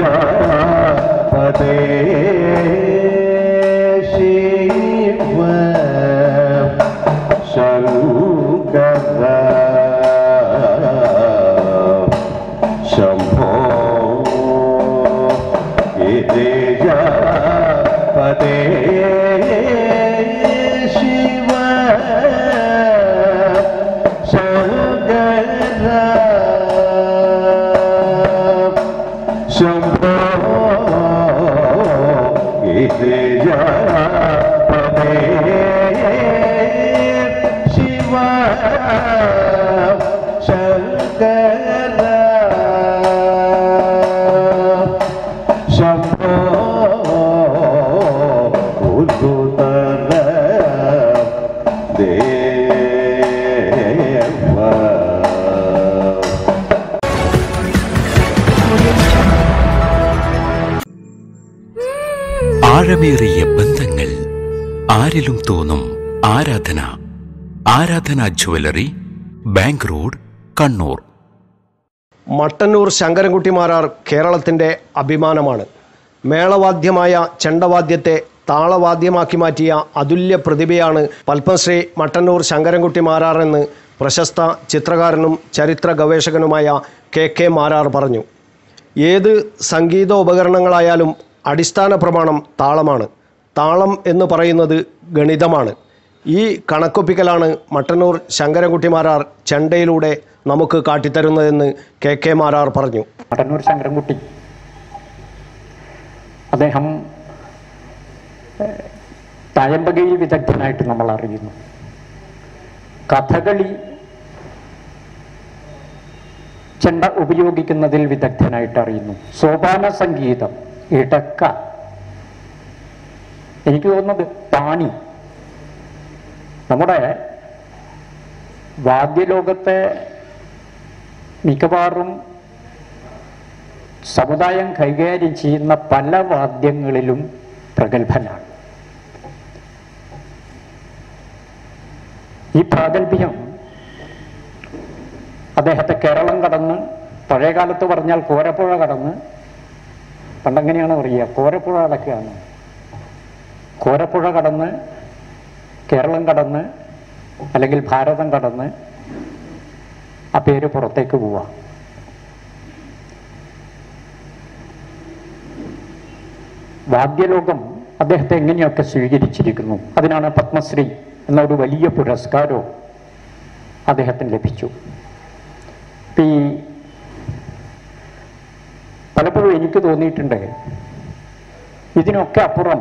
പദേ ശിവ ശങ്കര ശംഭോ ഗിരിജ പദേ ശിവ ശങ്കര ശംഭോ ഗിരിജ പദേ ശിവ ശങ്കര ശംഭോ ഉദ്ഭുതന ദേവ ആഴമേറിയ ബന്ധങ്ങൾ ആരിലും തോന്നും ആരാധന Aradhana jewellery bank road Kannur Mattannur Sankarankutty Marar കേരളത്തിൻ്റെ അഭിമാനമാണ് മേളവാദ്യമായ ചെണ്ടവാദ്യത്തെ താളവാദ്യമാക്കി മാറ്റിയ അതുല്യ പ്രതിഭയാണ് പത്മശ്രീ മട്ടന്നൂർ ശങ്കരൻകുട്ടി മാരാർ എന്ന് പ്രശസ്ത ചിത്രകാരനും ചരിത്ര ഗവേഷകനുമായ കെ കെ മാരാർ പറഞ്ഞു ഏത് സംഗീതോപകരണങ്ങളായാലും അടിസ്ഥാന പ്രമാണം താളമാണ് താളം എന്ന് പറയുന്നത് ഗണിതമാണ് ഈ കണക്കൊപ്പിക്കലാണ് മട്ടന്നൂർ ശങ്കരൻകുട്ടി മാരാർ ചെണ്ടയിലൂടെ നമുക്ക് കാട്ടിത്തരുന്നതെന്ന് കെ കെ മാരാർ പറഞ്ഞു മട്ടന്നൂർ ശങ്കരൻകുട്ടി അദ്ദേഹം ഏഹ്, തായമ്പകയിൽ വിദഗ്ധനായിട്ട് നമ്മൾ അറിയുന്നു കഥകളി ചെണ്ട ഉപയോഗിക്കുന്നതിൽ വിദഗ്ധനായിട്ട് അറിയുന്നു സോപാന സംഗീതം ഇടക്ക എനിക്ക് തോന്നുന്നത് പാണി നമ്മുടെ വാദ്യലോകത്തെ മിക്കവാറും സമുദായം കൈകാര്യം ചെയ്യുന്ന പല വാദ്യങ്ങളിലും പ്രഗത്ഭനാണ് ഈ പ്രാഗൽഭ്യം അദ്ദേഹത്തെ കേരളം കടന്ന് പഴയ കാലത്ത് പറഞ്ഞാൽ കോരപ്പുഴ കടന്ന് പണ്ടെങ്ങനെയാണ് പറയുക കോരപ്പുഴ അടക്കുകയാണ് കോരപ്പുഴ കടന്ന് കേരളം കടന്ന് അല്ലെങ്കിൽ ഭാരതം കടന്ന് ആ പേര് പുറത്തേക്ക് പോവാം വാദ്യലോകം അദ്ദേഹത്തെ എങ്ങനെയൊക്കെ സ്വീകരിച്ചിരിക്കുന്നു അതിനാണ് പത്മശ്രീ എന്ന ഒരു വലിയ പുരസ്കാരവും അദ്ദേഹത്തിന് ലഭിച്ചു ഇപ്പൊ ഈ പലപ്പോഴും എനിക്ക് തോന്നിയിട്ടുണ്ട് ഇതിനൊക്കെ അപ്പുറം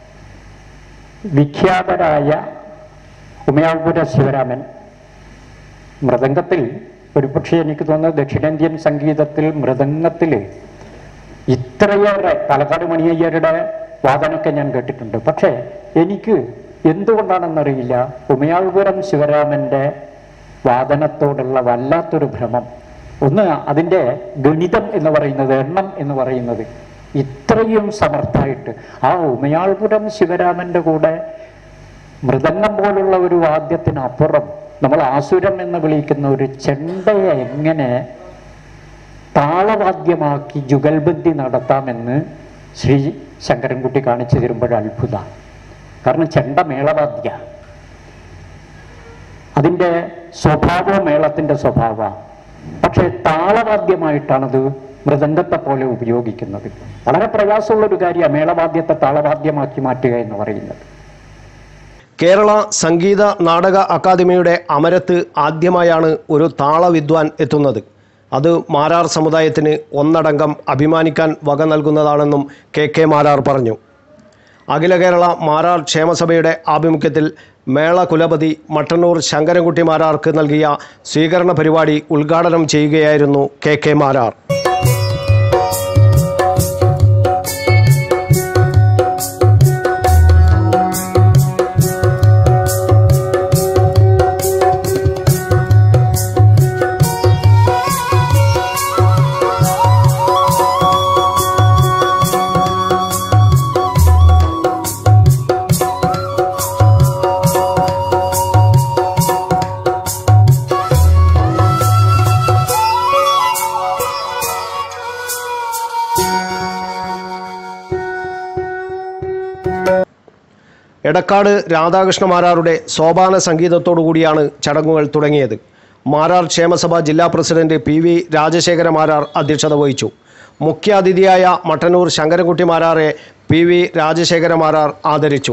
വിഖ്യാതരായ ഉമയാപുര ശിവരാമൻ മൃദംഗത്തിൽ ഒരുപക്ഷെ എനിക്ക് തോന്നുന്നത് ദക്ഷിണേന്ത്യൻ സംഗീതത്തിൽ മൃദംഗത്തിൽ ഇത്രയേറെ പാലക്കാട് മണിയയ്യരുടെ വാദനമൊക്കെ ഞാൻ കേട്ടിട്ടുണ്ട് പക്ഷേ എനിക്ക് എന്തുകൊണ്ടാണെന്നറിയില്ല ഉമയാൾപുരം ശിവരാമന്റെ വാദനത്തോടുള്ള വല്ലാത്തൊരു ഭ്രമം ഒന്ന് അതിൻ്റെ ഗണിതം എന്ന് പറയുന്നത് എണ്ണം എന്ന് പറയുന്നത് ഇത്രയും സമർത്ഥമായിട്ട് ആ ഉമയാൾപുരം ശിവരാമന്റെ കൂടെ മൃദംഗം പോലുള്ള ഒരു വാദ്യത്തിനപ്പുറം നമ്മൾ ആസുരം എന്ന് വിളിക്കുന്ന ഒരു ചെണ്ടയെ എങ്ങനെ താളവാദ്യമാക്കി ജുഗൽബന്ദി നടത്താമെന്ന് ശ്രീ ശങ്കരൻകുട്ടി കാണിച്ചു തരുമ്പോൾ അത്ഭുത കാരണം ചെണ്ട മേളവാദ്യ അതിൻ്റെ സ്വഭാവം മേളത്തിൻ്റെ സ്വഭാവ പക്ഷേ താളവാദ്യമായിട്ടാണത് മൃദംഗത്തെ പോലെ ഉപയോഗിക്കുന്നത് വളരെ പ്രയാസമുള്ള ഒരു കാര്യമാണ് മേളവാദ്യത്തെ താളവാദ്യമാക്കി മാറ്റുക എന്ന് പറയുന്നത് കേരള സംഗീത നാടക അക്കാദമിയുടെ അമരത്ത് ആദ്യമായാണ് ഒരു താളവിദ്വാൻ എത്തുന്നത് അത് മാരാർ സമുദായത്തിന് ഒന്നടങ്കം അഭിമാനിക്കാൻ വക നൽകുന്നതാണെന്നും കെ കെ മാരാർ പറഞ്ഞു അഖില കേരള മാരാർ ക്ഷേമസഭയുടെ ആഭിമുഖ്യത്തിൽ മേള കുലപതി മട്ടന്നൂർ ശങ്കരൻകുട്ടി മാരാർക്ക് നൽകിയ സ്വീകരണ പരിപാടി ഉദ്ഘാടനം ചെയ്യുകയായിരുന്നു കെ കെ മാരാർ എടക്കാട് രാധാകൃഷ്ണ മാരാരുടെ സോപാന സംഗീതത്തോടു കൂടിയാണ് ചടങ്ങുകൾ തുടങ്ങിയത് മാരാർ ക്ഷേമസഭ ജില്ലാ president P V Rajasekhara Marar അധ്യക്ഷത വഹിച്ചു മുഖ്യാതിഥിയായ മട്ടന്നൂർ ശങ്കരൻകുട്ടി മാരാറെ പി വി രാജശേഖര മാരാർ ആദരിച്ചു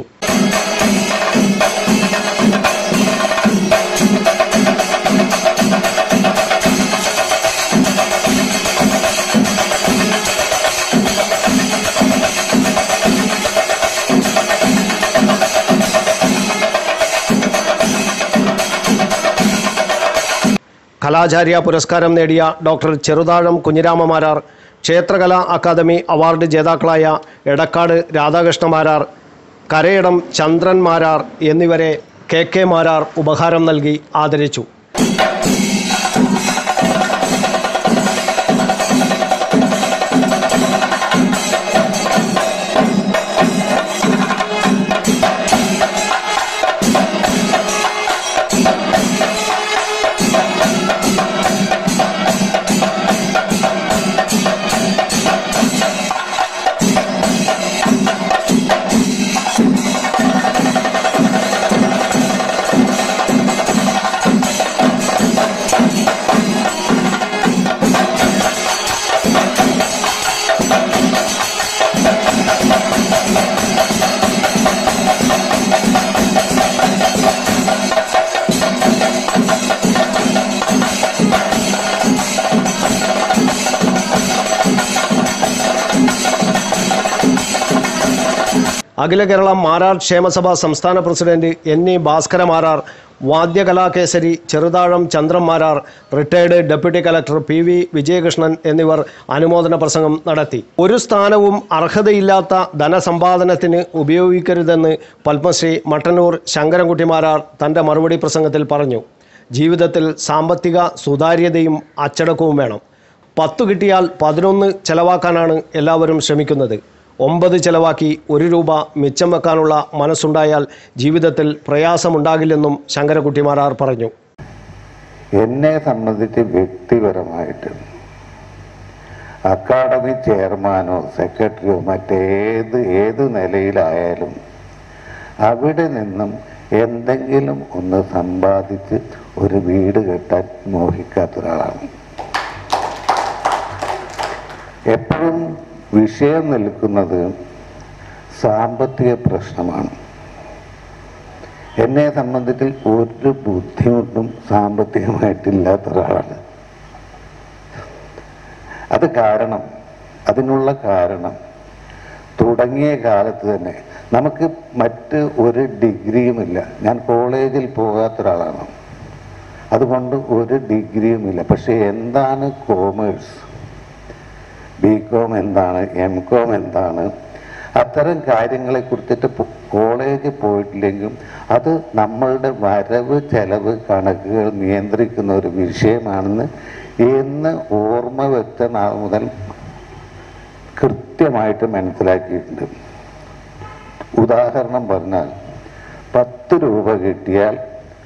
കലാചാര്യ പുരസ്കാരം നേടിയ ഡോക്ടർ ചെറുതാഴം കുഞ്ഞിരാമ മാരാർ ക്ഷേത്രകലാ അക്കാദമി അവാർഡ് ജേതാക്കളായ എടക്കാട് രാധാകൃഷ്ണ മാരാർ കരയിടം ചന്ദ്രൻ മാരാർ എന്നിവരെ കെ കെ മാരാർ ഉപഹാരം നൽകി ആദരിച്ചു അഖില കേരള മാരാർ ക്ഷേമസഭ സംസ്ഥാന president N E Bhaskara Marar വാദ്യകലാകേസരി Cheruthazham Chandran Marar retired deputy collector P V Vijayakrishnan എന്നിവർ അനുമോദന പ്രസംഗം നടത്തി ഒരു സ്ഥാനവും അർഹതയില്ലാത്ത ധനസമ്പാദനത്തിന് ഉപയോഗിക്കരുതെന്ന് പത്മശ്രീ മട്ടന്നൂർ ശങ്കരൻകുട്ടി മാരാർ തൻ്റെ മറുപടി പ്രസംഗത്തിൽ പറഞ്ഞു ജീവിതത്തിൽ സാമ്പത്തിക സുതാര്യതയും അച്ചടക്കവും വേണം പത്തു കിട്ടിയാൽ പതിനൊന്ന് ചെലവാക്കാനാണ് എല്ലാവരും ശ്രമിക്കുന്നത് ഒമ്പത് ചെലവാക്കി ഒരു രൂപ മിച്ചം വെക്കാനുള്ള മനസ്സുണ്ടായാൽ ജീവിതത്തിൽ പ്രയാസമുണ്ടാകില്ലെന്നും ശങ്കരകുട്ടിമാരാർ പറഞ്ഞു എന്നെ സംബന്ധിച്ച് വ്യക്തിപരമായിട്ട് അക്കാഡമി ചെയർമാനോ സെക്രട്ടറിയോ മറ്റേത് ഏത് നിലയിലായാലും അവിടെ നിന്നും എന്തെങ്കിലും ഒന്ന് സമ്പാദിച്ച് ഒരു വീട് കെട്ടാൻ മോഹിക്കാത്ത ഒരാളാണ് എപ്പോഴും വിഷയം നിൽക്കുന്നത് സാമ്പത്തിക പ്രശ്നമാണ് എന്നെ സംബന്ധിച്ച് ഒരു ബുദ്ധിമുട്ടും സാമ്പത്തികമായിട്ടില്ലാത്ത ഒരാളാണ് അത് കാരണം അതിനുള്ള കാരണം തുടങ്ങിയ കാലത്ത് തന്നെ നമുക്ക് മറ്റ് ഒരു ഡിഗ്രിയുമില്ല ഞാൻ കോളേജിൽ പോകാത്ത ഒരാളാണ് അതുകൊണ്ട് ഒരു ഡിഗ്രിയുമില്ല പക്ഷെ എന്താണ് കോമേഴ്സ് ബി കോം എന്താണ് എം കോം എന്താണ് അത്തരം കാര്യങ്ങളെ കുറിച്ചിട്ട് പോ- കോളേജിൽ പോയിട്ടില്ലെങ്കിലും അത് നമ്മളുടെ വരവ് ചെലവ് കണക്കുകൾ നിയന്ത്രിക്കുന്ന ഒരു വിഷയമാണെന്ന് എന്ന് ഓർമ്മ വെച്ച നാൾ മുതൽ കൃത്യമായിട്ട് മനസ്സിലാക്കിയിട്ടുണ്ട് ഉദാഹരണം പറഞ്ഞാൽ പത്ത് രൂപ കിട്ടിയാൽ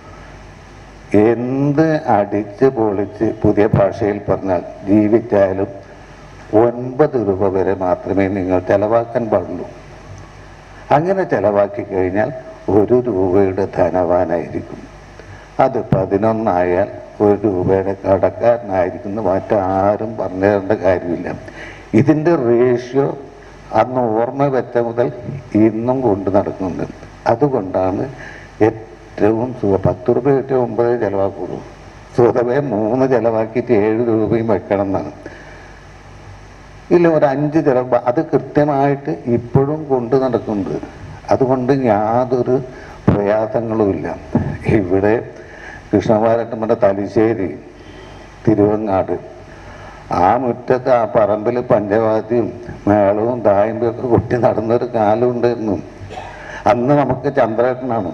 എന്ത് അടിച്ച് പൊളിച്ച് പുതിയ ഭാഷയിൽ പറഞ്ഞാൽ ജീവിച്ചാലും ഒൻപത് രൂപ വരെ മാത്രമേ നിങ്ങൾ ചെലവാക്കാൻ പാടുള്ളൂ അങ്ങനെ ചെലവാക്കി കഴിഞ്ഞാൽ ഒരു രൂപയുടെ ധനവാനായിരിക്കും അത് പതിനൊന്നായാൽ ഒരു രൂപയുടെ കടക്കാരനായിരിക്കുന്നു മറ്റാരും പറഞ്ഞു തരേണ്ട കാര്യമില്ല ഇതിൻ്റെ റേഷ്യോ അന്ന് ഓർമ്മ വെച്ച മുതൽ ഇന്നും കൊണ്ട് നടക്കുന്നുണ്ട് അതുകൊണ്ടാണ് ഏറ്റവും സുഖ പത്ത് രൂപ കിട്ടിയ ഒമ്പത് ചിലവാക്കുള്ളൂ സ്വതവേ മൂന്ന് ചിലവാക്കിയിട്ട് ഏഴ് രൂപയും വെക്കണം എന്നാണ് ഇല്ല ഒരു അഞ്ച് ചിലവ് അത് കൃത്യമായിട്ട് ഇപ്പോഴും കൊണ്ട് നടക്കുന്നുണ്ട് അതുകൊണ്ട് യാതൊരു പ്രയാസങ്ങളുമില്ല ഇവിടെ കൃഷ്ണവാരട്ടമ്മൻ്റെ തലശ്ശേരി തിരുവങ്ങാട് ആ മുറ്റത്ത് ആ പറമ്പിൽ പഞ്ചവാദ്യം മേളവും തായമ്പയും ഒക്കെ കൊട്ടി നടന്നൊരു കാലം ഉണ്ടായിരുന്നു അന്ന് നമുക്ക് ചന്ദ്രേട്ടനാണ്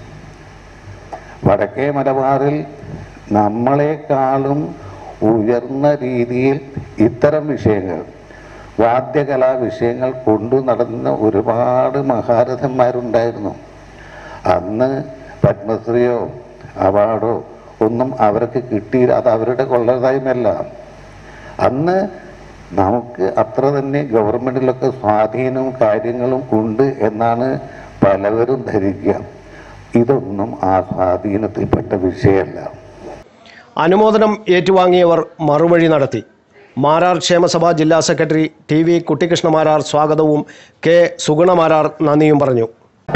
വടക്കേ മലബാറിൽ നമ്മളെക്കാളും ഉയർന്ന രീതിയിൽ ഇത്തരം വിഷയങ്ങൾ വാദ്യകലാ വിഷയങ്ങൾ കൊണ്ടു നടന്ന ഒരുപാട് മഹാരഥന്മാരുണ്ടായിരുന്നു അന്ന് പത്മശ്രീയോ അവാർഡോ ഒന്നും അവർക്ക് കിട്ടിയില്ല അത് അവരുടെ കൊള്ളതായ്മയല്ല അന്ന് നമുക്ക് അത്ര തന്നെ ഗവൺമെൻറ്റിലൊക്കെ സ്വാധീനവും കാര്യങ്ങളും ഉണ്ട് എന്നാണ് പലവരും ധരിക്കാം ഇതൊന്നും ആ സ്വാധീനത്തിൽപ്പെട്ട വിഷയമല്ല അനുമോദനം ഏറ്റുവാങ്ങിയവർ മറുവഴി നടത്തി മാരാർ ക്ഷേമസഭ ജില്ലാ secretary T V Kuttikrishna Marar സ്വാഗതവും കെ സുഗുണ മാരാർ നന്ദിയും പറഞ്ഞു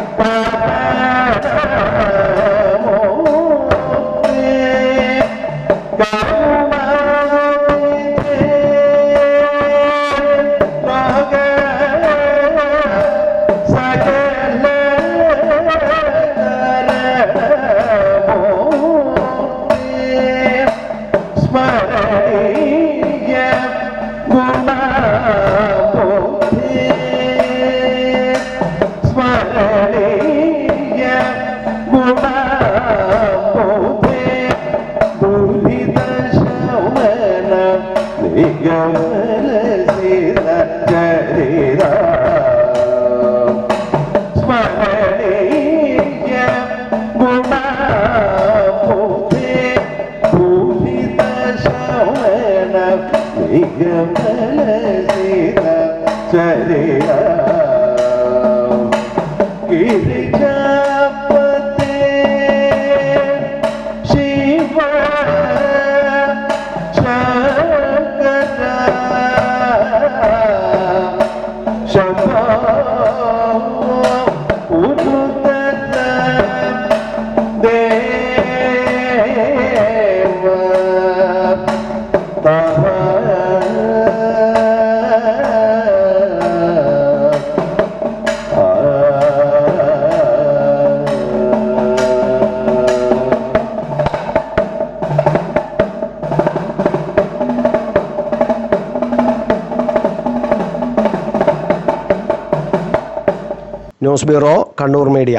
ന്യൂസ് ബ്യൂറോ കണ്ണൂർ മീഡിയ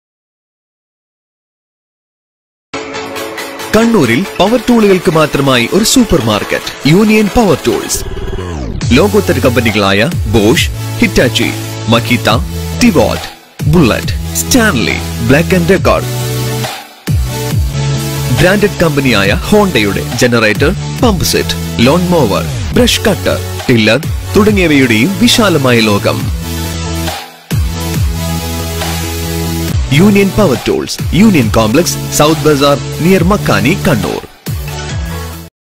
കണ്ണൂരിൽ പവർ ടൂളുകൾക്ക് മാത്രമായി ഒരു supermarket union power tools ലോകോത്തര കമ്പനികളായ Bosch Hitachi Makita DeWalt Bullet Stanley Black and record branded കമ്പനിയായ ഹോണ്ടയുടെ generator pump set lawn mower brush cutter tiller തുടങ്ങിയവയുടെയും വിശാലമായ ലോകം union power tools union complex south bazaar near Makkani Kannur